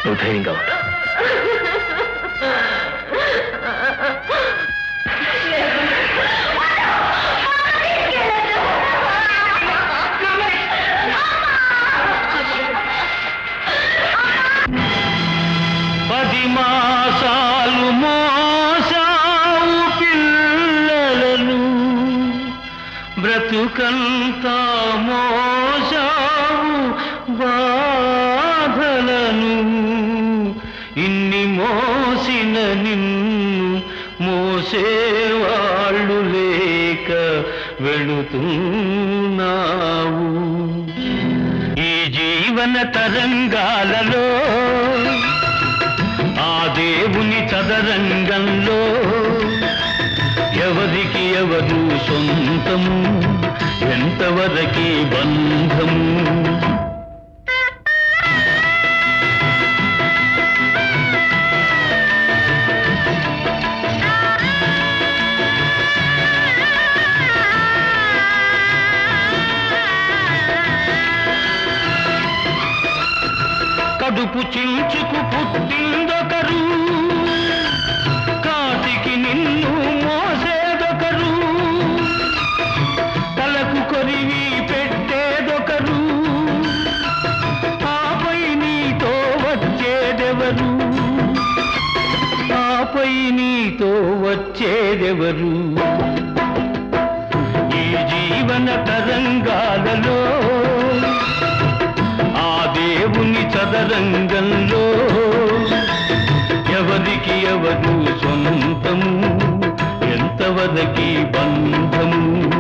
నువ్వు ధైర్యంగా ఉండు పది మాసాలు మోసావు పిల్లలను బ్రతుకంతా మోసావు బాధలను ఇన్ని మోసిన నిన్ను మోసేవాళ్ళు లేక వెళుతున్నావు ఈ జీవన తరంగాలలో ఆ దేవుని చదరంగంలో ఎవరికి ఎవరు సొంతము ఎంతవరకి బంధము కడుపు చించుకు పుట్టిందొకరు కాటికి నిన్ను మోసేదొకరు తలకు కొరివి పెట్టేదొకరు ఆపై నీతో వచ్చేదెవరు ఆపై నీతో వచ్చేదెవరు ఈ జీవన తరంగాలలో ఆ దేవుని చదరంగంలో ఎవరికి ఎవరు సొంతము ఎంతవరకి బంధము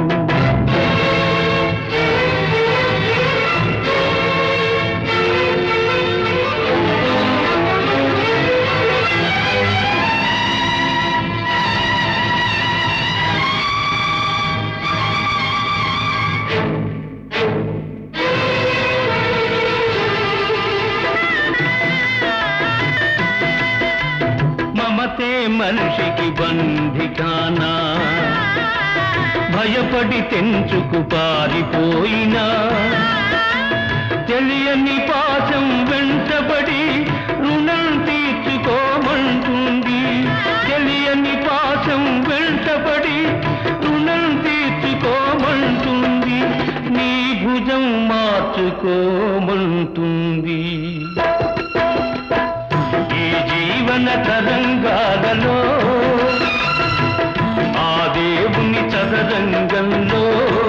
మమతే మనిషికి బంధికానా భయపడి తెంచుకు పారిపోయినా తెలియని పాశం వెంటబడి రుణం తీర్చుకోమంటుంది తెలియని పాశం వెంటబడి రుణం తీర్చుకోమంటుంది నీ భుజం మార్చుకోమంటుంది ఈ జీవన తరంగాలలో ఆ దేవుని చదరంగంలో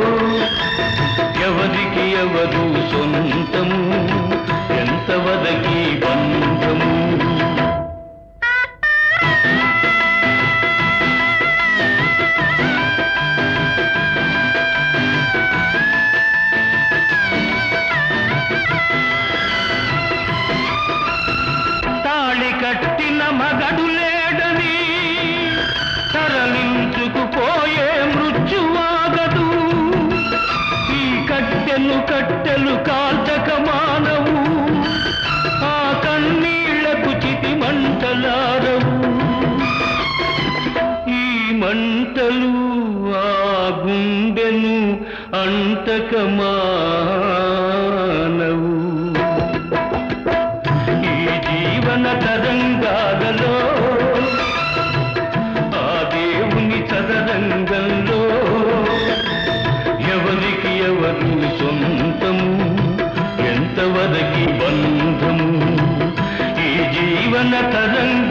ఎవరికి ఎవరు సొంతము ఎంతవరకి బంధము తాళి కట్టిన మగడు లేడని తరలించుకుపోయే మృత్యువాగదు ఈ కట్టెలు కట్టెలు కాల్చక మానవు ఆ కన్నీళ్లకు చితి మంటలారవు ఈ మంటలు ఆ గుండెను అంటక మానవు ఈ జీవన తరంగాలలో ఆ దేవుని చదరంగంలో ఎవరికి ఎవరు సొంతము ఎంతవరకి బంధము ఈ జీవన తరంగ